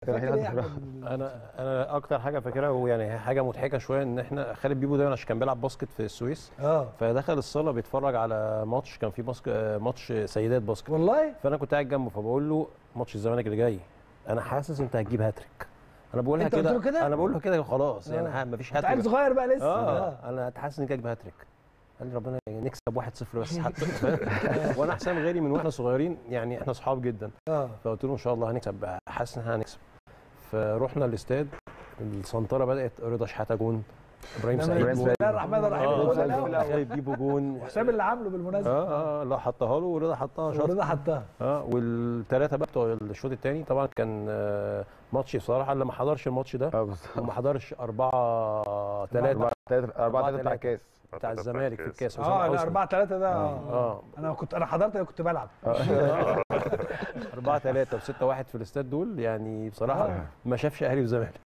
كان فاكر ايه يا رايحين احمد من- انا انا اكتر حاجه فاكرها ويعني حاجه مضحكه شويه ان احنا خالد بيبو دايما عشان كان بيلعب باسكت في السويس اه فدخل الصاله بيتفرج على ماتش كان في باسك ماتش سيدات باسكت والله فانا كنت قاعد جنبه فبقول له ماتش الزمالك اللي جاي انا حاسس انت هتجيب هاتريك انا بقولها أنت قلت له كده كده؟ انا بقول له كده خلاص يعني آه. ها مفيش انت عيل هاتريك صغير بقى لسه اه انا حاسس انك هتجيب هاتريك قال لي ربنا نكسب 1-0 بس حتى وانا احسن غيري من واحنا صغيرين يعني احنا اصحاب جدا اه فقلت له ان شاء الله هنكسب حاسس ان احنا هنكسب فرحنا الاستاد السنطره بدات رضا شحاته جون ابراهيم إنما سعيد إبراهيم جون بسم الله الرحمن الرحيم اه الجول الأول. خالد بيبو جون حسام اللي عامله بالمناسبه اه اه لا حطها له ورضا حطها شاط ورضا حطها اه والثلاثه بقى بتوع الشوط الثاني طبعا كان آه، ماتش بصراحه اللي ما حضرش الماتش ده اه بالظبط وما حضرش 4 3 4 3 بتاع تلاتة. الكاس بتاع الزمالك في الكاس حسام اه لا حسني. 4 3 ده اه اه انا كنت انا حضرت كنت بلعب 4 3 و6 1 في الاستاد دول يعني بصراحه ما شافش اهلي وزمالك